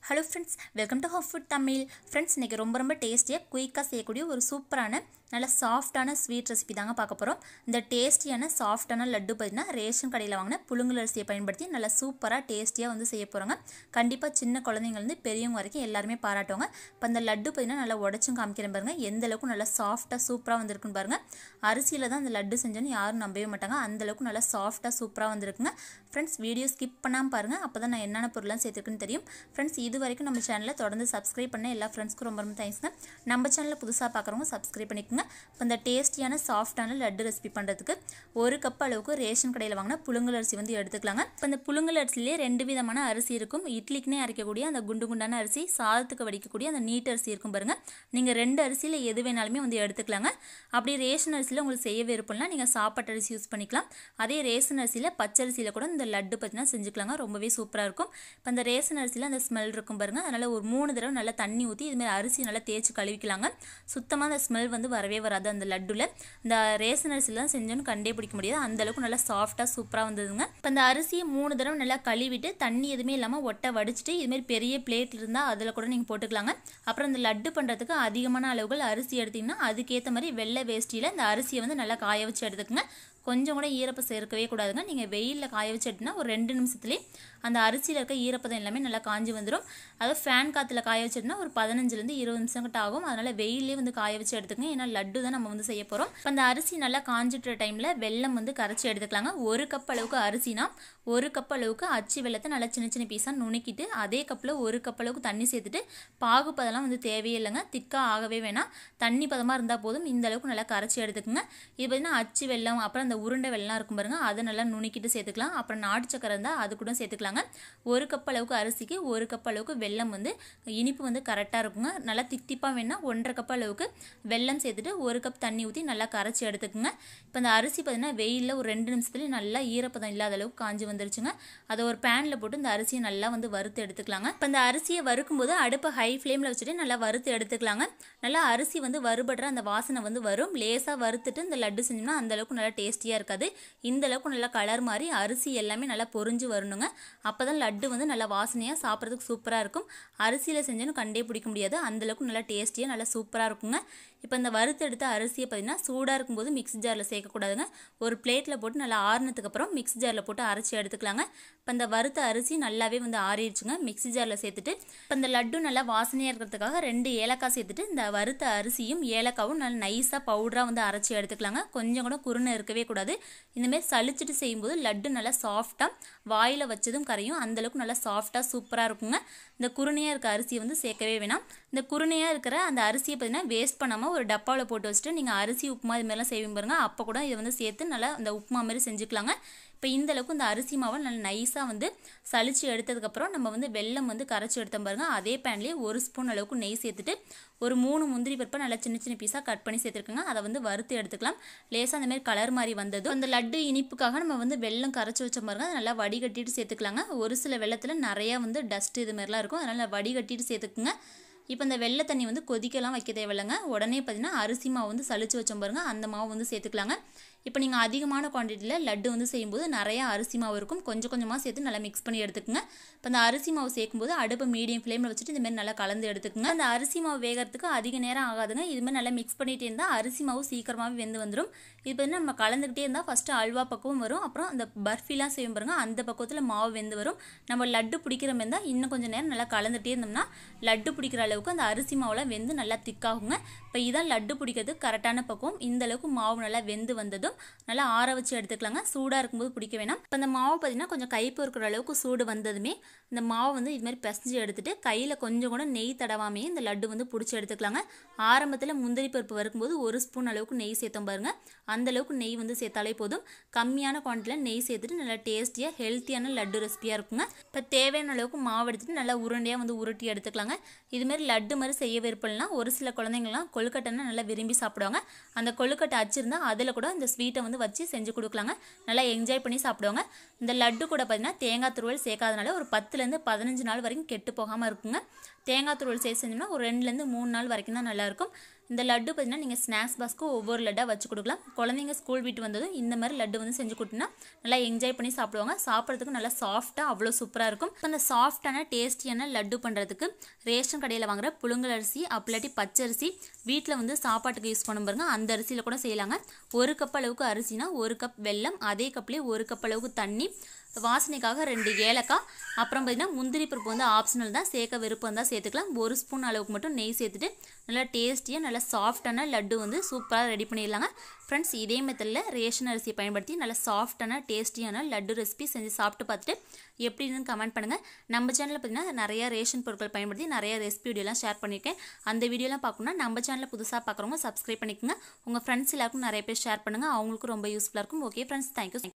hello friends welcome to home food Tamil friends இன்றைக்கி ரொம்ப ரொம்ப டேஸ்டியாக குயிக்காக செய்யக்கூடிய ஒரு சூப்பரான நல்ல சாஃப்டான ஸ்வீட் ரெசிபி தாங்க பார்க்க போகிறோம் இந்த டேஸ்டியான சாஃப்டான லட்டு பார்த்தீங்கன்னா ரேஷன் கடையில் வாங்கின புழுங்கல் அரிசியை பயன்படுத்தி நல்லா சூப்பராக டேஸ்டியாக வந்து செய்ய போகிறாங்க கண்டிப்பாக சின்ன குழந்தைங்கள்லேருந்து பெரியவங்க வரைக்கும் எல்லாருமே பாராட்டுவாங்க இப்போ இந்த லட்டு பார்த்தீங்கன்னா நல்லா உடச்சும் காமிக்கிறேன் பாருங்கள் எந்த அளவுக்கு நல்லா சாஃப்டாக சூப்பராக வந்திருக்குன்னு பாருங்கள் அரிசியில் தான் இந்த லட்டு செஞ்சோன்னு யாரும் நம்பவே மாட்டாங்க அந்த அளவுக்கு நல்லா சாஃப்டாக சூப்பராக வந்திருக்குங்க ஃப்ரெண்ட்ஸ் வீடியோ ஸ்கிப் பண்ணாமல் பாருங்கள் அப்போ தான் நான் என்னென்ன பொருள்லாம் சேர்த்துருக்குன்னு தெரியும் ஃப்ரெண்ட்ஸ் இது வரைக்கும் நம்ம சேனலை தொடர்ந்து சப்ஸ்கிரைப் பண்ண எல்லா ஃப்ரெண்ட்ஸ்க்கும் ரொம்ப ரொம்ப தேங்க்ஸ்ங்க நம்ம சேனலில் புதுசாக பார்க்குறவங்க சப்ஸ்கிரைப் பண்ணிக்கோங்க இப்போ இந்த டேஸ்டியான சாஃப்டான லட்டு ரெசிபி பண்ணுறதுக்கு ஒரு கப் அளவுக்கு ரேஷன் கடையில் வாங்கின புழுங்கல் அரிசி வந்து எடுத்துக்கலாங்க இப்போ இந்த புழுங்கல் அரிசிலே ரெண்டு விதமான அரிசி இருக்கும் இட்லிக்குனே அரைக்கக்கூடிய அந்த குண்டு குண்டான அரிசி சாதத்துக்கு வடிக்கக்கூடிய அந்த நீட் அரிசி இருக்கும் பாருங்க நீங்கள் ரெண்டு அரிசியில் எது வேணாலுமே வந்து எடுத்துக்கலாங்க அப்படி ரேஷன் அரிசியில் உங்களுக்கு செய்ய விருப்பம்னா நீங்கள் சாப்பாட்டு அரிசி யூஸ் பண்ணிக்கலாம் அதே ரேஷன் அரிசியில் பச்சரிசியில் கூட இந்த லட்டு பார்த்தீங்கன்னா செஞ்சுக்கலாங்க ரொம்பவே சூப்பராக இருக்கும் இப்போ அந்த ரேஷன் அரிசியில் அந்த ஸ்மெல் இருக்கும் பாருங்க அதனால் ஒரு மூணு தடவை நல்லா தண்ணி ஊற்றி இதுமாதிரி அரிசி நல்லா தேய்ச்சி கழுவிக்கலாங்க சுத்தமாக அந்த ஸ்மெல் வந்து வரவே வராது அந்த லட்டுல இந்த ரேஷன் அரிசியில் தான் செஞ்சோன்னு கண்டே பிடிக்க முடியாது அந்த அளவுக்கு நல்லா சாஃப்டாக சூப்பராக வந்ததுங்க இப்போ அந்த அரிசியை மூணு தடவை நல்லா கழுவிட்டு தண்ணி எதுவுமே இல்லாமல் ஒட்டை வடிச்சிட்டு இதுமாரி பெரிய பிளேட் இருந்தால் அதில் கூட நீங்கள் போட்டுக்கலாங்க அப்புறம் இந்த லட்டு பண்ணுறதுக்கு அதிகமான அளவுகள் அரிசி எடுத்திங்கன்னா அதுக்கேற்ற மாதிரி வெள்ளை வேஷ்டியில் இந்த அரிசியை வந்து நல்லா காய வச்சு எடுத்துக்கங்க கொஞ்சம் கூட ஈரப்பம் சேர்க்கவே கூடாதுங்க நீங்கள் வெயிலில் காய வச்சு எடுத்தினா ஒரு ரெண்டு நிமிஷத்துலேயே அந்த அரிசியில் இருக்க ஈரப்பதம் எல்லாமே நல்லா காஞ்சி வந்துடும் அதாவது ஃபேன் காற்றுல காய வச்சிருந்தா ஒரு பதினஞ்சுலேருந்து இருபது நிமிஷம் கிட்ட ஆகும் அதனால் வெயிலே வந்து காய வச்சு எடுத்துக்கங்க ஏன்னா லட்டு தான் நம்ம வந்து செய்ய போகிறோம் இப்போ அந்த அரிசி நல்லா காஞ்சிட்டுற டைமில் வெள்ளம் வந்து கரைச்சி எடுத்துக்கலாங்க ஒரு கப் அளவுக்கு அரிசினா ஒரு கப் அளவுக்கு அச்சு வெள்ளத்தை நல்லா சின்ன சின்ன பீஸாக நுணுக்கிட்டு அதே கப்பில் ஒரு கப் அளவுக்கு தண்ணி சேர்த்துட்டு பாகு பதம்லாம் வந்து தேவையே இல்லைங்க திக்காக ஆகவே வேணாம் தண்ணி பதமாக இருந்தால் போதும் இந்த அளவுக்கு நல்லா கரைச்சி எடுத்துக்கோங்க இது பார்த்தீங்கன்னா அச்சு வெள்ளம் அப்புறம் அந்த உருண்டை வெள்ளம் இருக்கும் பாருங்க அதை நல்லா நுணுக்கிட்டு சேர்த்துக்கலாம் அப்புறம் நாட்டு சக்கரை இருந்தால் அது கூட சேர்த்துக்கலாங்க ஒரு கப் அளவுக்கு அரிசிக்கு ஒரு கப் அளவுக்கு வெல்லம் வந்து இனிப்பு வந்து கரெக்டாக இருக்குங்க நல்லா தித்திப்பாக வேணால் ஒன்றரை கப் அளவுக்கு வெல்லம் சேர்த்துட்டு ஒரு கப் தண்ணி ஊற்றி நல்லா கரைச்சி எடுத்துக்கோங்க இப்போ அந்த அரிசி பார்த்தீங்கன்னா வெயிலில் ஒரு ரெண்டு நிமிஷத்துலேயே நல்லா ஈரப்பதம் இல்லாத அளவுக்கு காஞ்சி வந்துருச்சுங்க அதை ஒரு பேனில் போட்டு இந்த அரிசியை நல்லா வந்து வறுத்து எடுத்துக்கலாங்க இப்போ இந்த அரிசியை வறுக்கும்போது அடுப்பை ஹை ஃப்ளேமில் வச்சுட்டு நல்லா வறுத்து எடுத்துக்கலாங்க நல்லா அரிசி வந்து வறுபடுற அந்த வாசனை வந்து வரும் லேசாக வறுத்துட்டு இந்த லட்டு செஞ்சோம்னா அந்த அளவுக்கு நல்லா டேஸ்டியாக இருக்காது இந்த அளவுக்கு நல்லா கலர் மாதிரி அரிசி எல்லாமே நல்லா பொறிஞ்சு வரணுங்க அப்போ தான் லட்டு வந்து நல்லா வாசனையாக சாப்பிட்றதுக்கு சூப்பராக இருக்கும் அரிசியில் செஞ்சோன்னு கண்டே பிடிக்க முடியாது அந்தளவுக்கு நல்லா டேஸ்டியாக நல்லா சூப்பராக இருக்குங்க இப்போ இந்த வறுத்து எடுத்த அரிசியை பார்த்தீங்கன்னா சூடாக இருக்கும்போது மிக்ஸி ஜாரில் சேர்க்கக்கூடாதுங்க ஒரு பிளேட்டில் போட்டு நல்லா ஆறுனதுக்கு அப்புறம் மிக்ஸி ஜாரில் போட்டு அரைச்சி எடுத்துக்கலாங்க இப்போ இந்த வறுத்த அரிசி நல்லாவே வந்து ஆறிடுச்சுங்க மிக்ஸி ஜாரில் சேர்த்துட்டு இப்போ இந்த லட்டு நல்லா வாசனையாக இருக்கிறதுக்காக ரெண்டு ஏலக்காய் சேர்த்துட்டு இந்த வறுத்த அரிசியும் ஏலக்காவும் நல்லா நைஸாக பவுடராக வந்து அரைச்சி எடுத்துக்கலாங்க கொஞ்சம் கூட குருணை இருக்கவே கூடாது இந்தமாரி சளிச்சிட்டு செய்யும்போது லட்டு நல்லா சாஃப்டாக வாயில் வச்சதும் கரையும் அந்தளவுக்கு நல்லா சாஃப்டாக சூப்பராக இருக்குங்க இந்த குருணையாக இருக்க அரிசியை வந்து சேர்க்கவே வேணாம் இந்த குருணையாக இருக்கிற அந்த அரிசியை பார்த்தீங்கன்னா வேஸ்ட் பண்ணாமல் ஒரு டப்பாவில் போட்டு வச்சுட்டு நீங்கள் அரிசி உப்புமா இது மாதிரிலாம் செய்வீங்க பாருங்க அப்போ கூட இதை வந்து சேர்த்து நல்லா அந்த உப்புமா மாதிரி செஞ்சுக்கலாங்க இப்போ இந்த அளவுக்கு இந்த அரிசி மாவை நல்லா நைஸாக வந்து சளிச்சு எடுத்ததுக்கப்புறம் நம்ம வந்து வெள்ளம் வந்து கரைச்சி எடுத்தோம் பாருங்க அதே பேன்லேயே ஒரு ஸ்பூன் அளவுக்கு நெய் சேர்த்துட்டு ஒரு மூணு முந்திரி பருப்பை நல்லா சின்ன சின்ன பீஸாக கட் பண்ணி சேர்த்துருக்கோங்க அதை வந்து வறுத்து எடுத்துக்கலாம் லேசாக அந்த மாதிரி கலர் மாதிரி வந்தது அந்த லட்டு இனிப்புக்காக நம்ம வந்து வெள்ளம் கரைச்சி வச்ச பாருங்க அதை நல்லா வடிகட்டிட்டு சேர்த்துக்கலாங்க ஒரு சில வெள்ளத்தில் நிறையா வந்து டஸ்ட் இது மாதிரிலாம் இருக்கும் அதனால் வடிகட்டிட்டு சேர்த்துக்குங்க இப்போ இந்த வெள்ளை தண்ணி வந்து கொதிக்கலாம் வைக்க தேவையில்லைங்க உடனே பார்த்தீங்கன்னா அரிசி மாவு வந்து சளிச்சு வச்சோம் பாருங்க அந்த மாவு வந்து சேர்த்துக்கலாங்க இப்போ நீங்கள் அதிகமான குவான்டிட்டியில் லட்டு வந்து செய்யும்போது நிறையா அரிசி மாவு இருக்கும் கொஞ்சம் கொஞ்சமாக சேர்த்து நல்லா மிக்ஸ் பண்ணி எடுத்துக்கோங்க இப்போ அந்த அரிசி மாவு சேர்க்கும்போது அடுப்பு மீடியம் ஃப்ளேமில் வச்சுட்டு இந்த மாதிரி நல்லா கலந்து எடுத்துக்கோங்க அந்த அரிசி மாவு வேகிறதுக்கு அதிக நேரம் ஆகாதுங்க இதுமாதிரி நல்லா மிக்ஸ் பண்ணிகிட்டே இருந்தால் அரிசி மாவு சீக்கிரமாகவே வெந்து வந்துடும் இப்போ வந்து நம்ம கலந்துக்கிட்டே இருந்தால் ஃபஸ்ட்டு அல்வா பக்குவம் வரும் அப்புறம் அந்த பர்ஃபிலாம் செய்யும் பாருங்க அந்த பக்கத்தில் மாவு வெந்து வரும் நம்ம லட்டு பிடிக்கிற மாதிரி இருந்தால் இன்னும் கொஞ்சம் நேரம் நல்லா கலந்துகிட்டே இருந்தோம்னா லட்டு பிடிக்கிற அளவுக்கு அந்த அரிசி மாவுலாம் வெந்து நல்லா திக்காகுங்க இப்போ இதான் லட்டு பிடிக்கிறதுக்கு கரெக்டான பக்குவம் இந்த அளவுக்கு மாவு நல்லா வெந்து வந்ததும் நல்லா ஆற வச்சு எடுத்துக்கலாங்க சூடாக இருக்கும்போது பிடிக்க வேணாம் இப்போ இந்த மாவு பார்த்தீங்கன்னா கொஞ்சம் கைப்பு இருக்கிற அளவுக்கு சூடு வந்ததுமே இந்த மாவு வந்து இது மாதிரி பிசைஞ்சு எடுத்துட்டு கையில் கொஞ்சம் கூட நெய் தடவாமையே இந்த லட்டு வந்து பிடிச்சி எடுத்துக்கலாங்க ஆரம்பத்தில் முந்திரி பருப்பு வறுக்கும்போது ஒரு ஸ்பூன் அளவுக்கு நெய் சேர்த்தோம் பாருங்க அந்த அளவுக்கு நெய் வந்து சேர்த்தாலே போதும் கம்மியான குவான்டிட்டியில் நெய் சேர்த்துட்டு நல்லா டேஸ்டியாக ஹெல்த்தியான லட்டு ரெசிபியாக இருக்குங்க இப்போ தேவையான அளவுக்கு மாவு எடுத்துட்டு நல்லா உருண்டையாக வந்து உருட்டி எடுத்துக்கலாங்க இதுமாரி லட்டு மாதிரி செய்ய விருப்பம்னா ஒரு சில குழந்தைங்கள்லாம் கொழுக்கட்டைன்னா நல்லா விரும்பி சாப்பிடுவாங்க அந்த கொழுக்கட்டை அச்சிருந்தா அதில் கூட இந்த ஸ்வீட்டை வந்து வச்சு செஞ்சு கொடுக்கலாங்க நல்லா என்ஜாய் பண்ணி சாப்பிடுவாங்க இந்த லட்டு கூட பார்த்தீங்கன்னா தேங்காய் துருவல் சேர்க்காதனால ஒரு பத்துலேருந்து பதினஞ்சு நாள் வரைக்கும் கெட்டு போகாமல் இருக்குங்க தேங்காய் துருவல் சேர்த்து செஞ்சோம்னா ஒரு ரெண்டுலேருந்து மூணு நாள் வரைக்கும் தான் நல்லாயிருக்கும் இந்த லட்டு பார்த்தீங்கன்னா நீங்கள் ஸ்நாக்ஸ் பாக்ஸ்க்கு ஒவ்வொரு லட்டாக வச்சு கொடுக்கலாம் குழந்தைங்க ஸ்கூல் விட்டு வந்ததும் இந்த மாதிரி லட்டு வந்து செஞ்சு கொடுத்தீங்கன்னா நல்லா என்ஜாய் பண்ணி சாப்பிடுவாங்க சாப்பிட்றதுக்கு நல்லா சாஃப்ட்டாக அவ்வளோ சூப்பராக இருக்கும் இப்போ அந்த சாஃப்டான டேஸ்டியான லட்டு பண்ணுறதுக்கு ரேஷன் கடையில் வாங்குற புழுங்கல் அரிசி அப்பலாட்டி பச்சரிசி வீட்டில் வந்து சாப்பாட்டுக்கு யூஸ் பண்ண பாருங்க அந்த அரிசியில் கூட செய்யலாங்க ஒரு கப் அளவுக்கு அரிசினா ஒரு கப் வெல்லம் அதே கப்லேயே ஒரு கப் அளவுக்கு தண்ணி வாசனைக்காக ரெண்டு ஏலக்காய் அப்புறம் பார்த்திங்கன்னா முந்திரி பருப்பு வந்து ஆப்ஷனல் தான் சேர்க்க விருப்பம் தான் சேர்த்துக்கலாம் ஒரு ஸ்பூன் அளவுக்கு மட்டும் நெய் சேர்த்துட்டு நல்லா டேஸ்டியாக நல்லா சாஃப்டான லட்டு வந்து சூப்பராக ரெடி பண்ணிடலாங்க ஃப்ரெண்ட்ஸ் இதே மெத்தடில் ரேஷன் அரிசி பயன்படுத்தி நல்லா சாஃப்டான டேஸ்டியான லட்டு ரெசிபி செஞ்சு சாப்பிட்டு பார்த்துட்டு எப்படின்னு கமெண்ட் பண்ணுங்கள் நம்ம சேனலில் பார்த்தீங்கன்னா நிறைய ரேஷன் பொருட்கள் பயன்படுத்தி நிறைய ரெசிபி வீடியோலாம் ஷேர் பண்ணியிருக்கேன் அந்த வீடியோலாம் பார்க்கணும்னா நம்ம சேனலில் புதுசாக பார்க்குறவங்க சப்ஸ்கிரைப் பண்ணிக்கோங்க உங்கள் ஃப்ரெண்ட்ஸ் எல்லாருக்கும் நிறைய பேர் ஷேர் பண்ணுங்கள் அவங்களுக்கும் ரொம்ப யூஸ்ஃபுல்லாக இருக்கும் ஓகே ஃப்ரெண்ட்ஸ் தேங்க்யூ